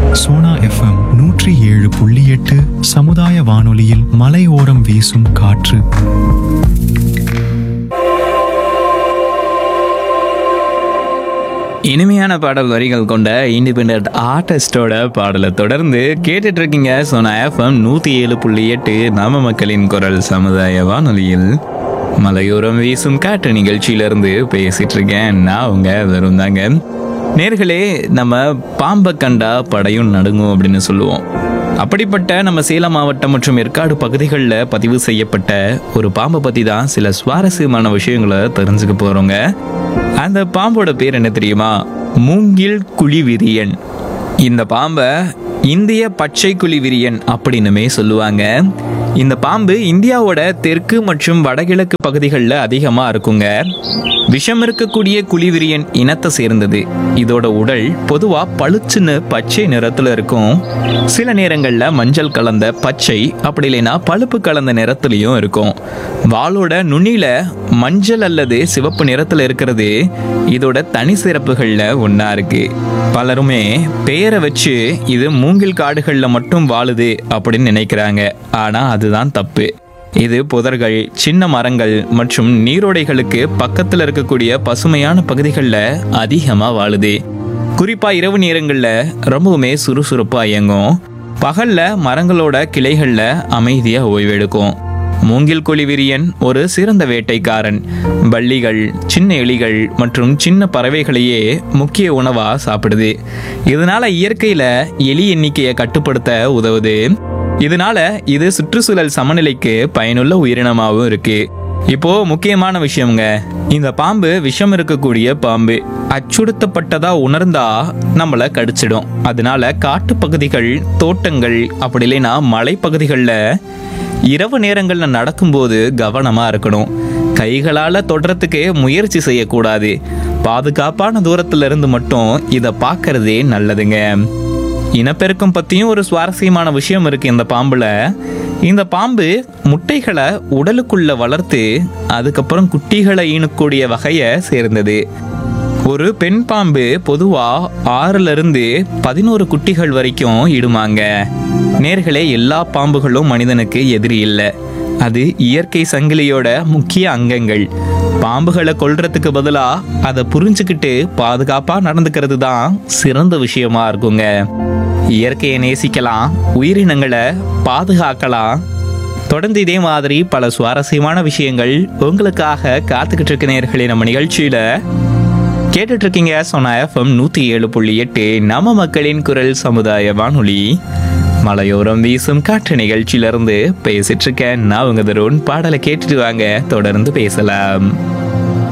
Sona FM நூற்றி ஏழு புள்ளி எட்டு சமுதாய வானொலியில் மலையோரம் வீசும் காற்று இனிமையான பாடல் வரிகள் கொண்ட இண்டிபெண்ட் ஆர்டிஸ்டோட பாடலை தொடர்ந்து கேட்டுட்டு இருக்கீங்க சோனா எஃப்எம் நூற்றி ஏழு புள்ளி எட்டு நாம மக்களின் குரல் சமுதாய வானொலியில் மலையோரம் வீசும் காற்று நிகழ்ச்சியிலிருந்து பேசிட்டு இருக்கேன் நான் உங்க வெறும் தாங்க நேர்களே நம்ம பாம்பை கண்டா படையும் நடுங்கும் அப்படின்னு சொல்லுவோம் அப்படிப்பட்ட நம்ம சேலம் மாவட்டம் மற்றும் ஏற்காடு பகுதிகளில் பதிவு செய்யப்பட்ட ஒரு பாம்பை பற்றி தான் சில சுவாரஸ்யமான விஷயங்களை தெரிஞ்சுக்க போகிறோங்க அந்த பாம்போட பேர் என்ன தெரியுமா மூங்கில் குழி விரியன் இந்த பாம்பை இந்திய பச்சை குழி விரியன் அப்படின்னுமே சொல்லுவாங்க இந்த பாம்பு இந்தியாவோட தெற்கு மற்றும் வடகிழக்கு பகுதிகளில் அதிகமாக இருக்குங்க விஷம் இருக்கக்கூடிய குழிவிரியன் இனத்தை சேர்ந்தது இதோட உடல் பொதுவா பளிச்சுன்னு பச்சை நிறத்துல இருக்கும் சில நேரங்கள்ல மஞ்சள் கலந்த பச்சை அப்படி இல்லைன்னா பழுப்பு கலந்த நிறத்துலயும் இருக்கும் வாளோட நுனியில மஞ்சள் அல்லது சிவப்பு நிறத்துல இருக்கிறது இதோட தனி சிறப்புகள்ல ஒண்ணா இருக்கு பலருமே பெயரை வச்சு இது மூங்கில் காடுகள்ல மட்டும் வாழுது அப்படின்னு நினைக்கிறாங்க ஆனா அதுதான் தப்பு இது புதர்கள் சின்ன மரங்கள் மற்றும் நீரோடைகளுக்கு பக்கத்தில் இருக்கக்கூடிய பசுமையான பகுதிகளில் அதிகமாக வாழுது குறிப்பா இரவு நேரங்களில் ரொம்பவுமே சுறுசுறுப்பா இயங்கும் பகல்ல மரங்களோட கிளைகள்ல அமைதியா ஓய்வெடுக்கும் மூங்கில் கொழி விரியன் ஒரு சிறந்த வேட்டைக்காரன் பள்ளிகள் சின்ன எலிகள் மற்றும் சின்ன பறவைகளையே முக்கிய உணவா சாப்பிடுது இதனால இயற்கையில எலி எண்ணிக்கையை கட்டுப்படுத்த உதவுது இதனால இது சுற்றுச்சூழல் சமநிலைக்கு பயனுள்ள உயிரினமாகவும் இருக்கு இப்போ முக்கியமான விஷயம்ங்க இந்த பாம்பு விஷம் இருக்கக்கூடிய பாம்பு அச்சுறுத்தப்பட்டதா உணர்ந்தா நம்மளை கடிச்சிடும் அதனால காட்டுப்பகுதிகள் தோட்டங்கள் அப்படி இல்லைன்னா மலைப்பகுதிகளில் இரவு நேரங்களில் நடக்கும்போது கவனமா இருக்கணும் கைகளால தொடுறதுக்கு முயற்சி செய்யக்கூடாது பாதுகாப்பான தூரத்துல இருந்து மட்டும் இதை பார்க்கறதே நல்லதுங்க இனப்பெருக்கம் பற்றியும் ஒரு சுவாரஸ்யமான விஷயம் இருக்கு இந்த பாம்புல இந்த பாம்பு முட்டைகளை உடலுக்குள்ள வளர்த்து அதுக்கப்புறம் குட்டிகளை ஈனக்கூடிய வகையை சேர்ந்தது ஒரு பெண் பாம்பு பொதுவா ஆறுல இருந்து பதினோரு குட்டிகள் வரைக்கும் இடுமாங்க நேர்களே எல்லா பாம்புகளும் மனிதனுக்கு எதிரி இல்லை அது இயற்கை சங்கிலியோட முக்கிய அங்கங்கள் பாம்புகளை கொல்றதுக்கு பதிலா அதை புரிஞ்சுக்கிட்டு பாதுகாப்பா நடந்துக்கிறது தான் சிறந்த விஷயமா இருக்குங்க இயற்கையை நேசிக்கலாம் உயிரினங்களை பாதுகாக்கலாம் தொடர்ந்து இதே மாதிரி பல சுவாரஸ்யமான விஷயங்கள் உங்களுக்காக காத்துக்கிட்டு இருக்க நேர்களே நம்ம நிகழ்ச்சியில கேட்டுட்டு இருக்கீங்க சொன்ன எஃப்எம் நூத்தி ஏழு புள்ளி எட்டு நம்ம மக்களின் குரல் சமுதாய வானொலி மலையோரம் வீசும் காற்று நிகழ்ச்சியிலிருந்து பேசிட்டு இருக்கேன் நான் உங்க தருண் பாடலை கேட்டுட்டு வாங்க தொடர்ந்து பேசலாம்